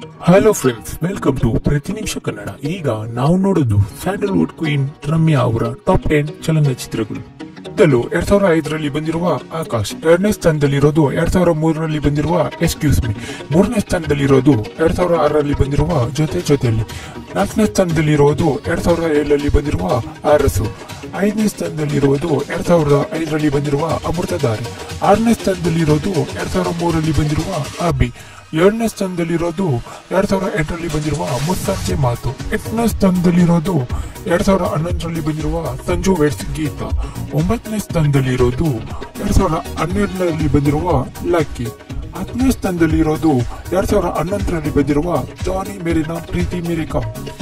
hello friends welcome to ಪ್ರತಿ ನಿಮಿಷ ಕನ್ನಡ ಈಗ ನಾವು ನೋಡೋದು ಸ್ಯಾಂಡಲ್ವುಡ್ ಕ್ವೀನ್ ರಮ್ಯಾ ಅವರ ಟಾಪ್ ಟೆನ್ ಚಲನಚಿತ್ರಗಳು ಮೊದಲು ಎರಡ್ ಸಾವಿರದ ಐದರಲ್ಲಿ ಬಂದಿರುವ ಆಕಾಶ್ ಎರಡನೇ ಸ್ಥಾನದಲ್ಲಿರೋದು ಎರಡ್ ಸಾವಿರದ ಮೂರರಲ್ಲಿ ಬಂದಿರುವ ಎಕ್ಸ್ಕ್ಯೂಸ್ ಮಿ ಮೂರನೇ ಸ್ಥಾನದಲ್ಲಿರೋದು ಎರಡ್ ಸಾವಿರದ ಆರರಲ್ಲಿ ಬಂದಿರುವ ಜೊತೆ ಜೊತೆಯಲ್ಲಿ ನಾಲ್ಕನೇ ಸ್ಥಾನದಲ್ಲಿರುವುದು ಎರಡ್ ಸಾವಿರದ ಏಳರಲ್ಲಿ ಬಂದಿರುವ ಅರಸು ಐದನೇ ಸ್ಥಾನದಲ್ಲಿರುವುದು ಎರಡ್ ಸಾವಿರದ ಐದರಲ್ಲಿ ಬಂದಿರುವ ಅಮೃತಧಾರೆ ಆರನೇ ಸ್ಥಾನದಲ್ಲಿರೋದು ಎರಡ್ ಸಾವಿರದ ಮೂರರಲ್ಲಿ ಬಂದಿರುವ ಅಬಿ ಏಳನೇ ಸ್ಥಾನದಲ್ಲಿರೋದು ಎರಡ್ ಸಾವಿರದ ಎಂಟರಲ್ಲಿ ಬಂದಿರುವ ಮುಸ್ಸಂಜೆ ಮಾತು ಎಂಟನೇ ಸ್ಥಾನದಲ್ಲಿರೋದು ಎರಡ್ ಸಾವಿರದ ಹನ್ನೊಂದರಲ್ಲಿ ಬಂದಿರುವ ಸಂಜು ವೆಡ್ಸ್ ಗೀತ ಒಂಬತ್ತನೇ ಸ್ಥಾನದಲ್ಲಿರೋದು ಎರಡ್ ಸಾವಿರದ ಹನ್ನೆರಡರಲ್ಲಿ ಬಂದಿರುವ ಲಕ್ಕಿ ಹತ್ತನೇ ಸ್ಥಾನದಲ್ಲಿರೋದು ಎರಡ್ ಸಾವಿರದ ಹನ್ನೊಂದರಲ್ಲಿ ಬಂದಿರುವ ಜಾನಿ ಮೇರಿನ ಪ್ರೀತಿ ಮೇರಿಕಾ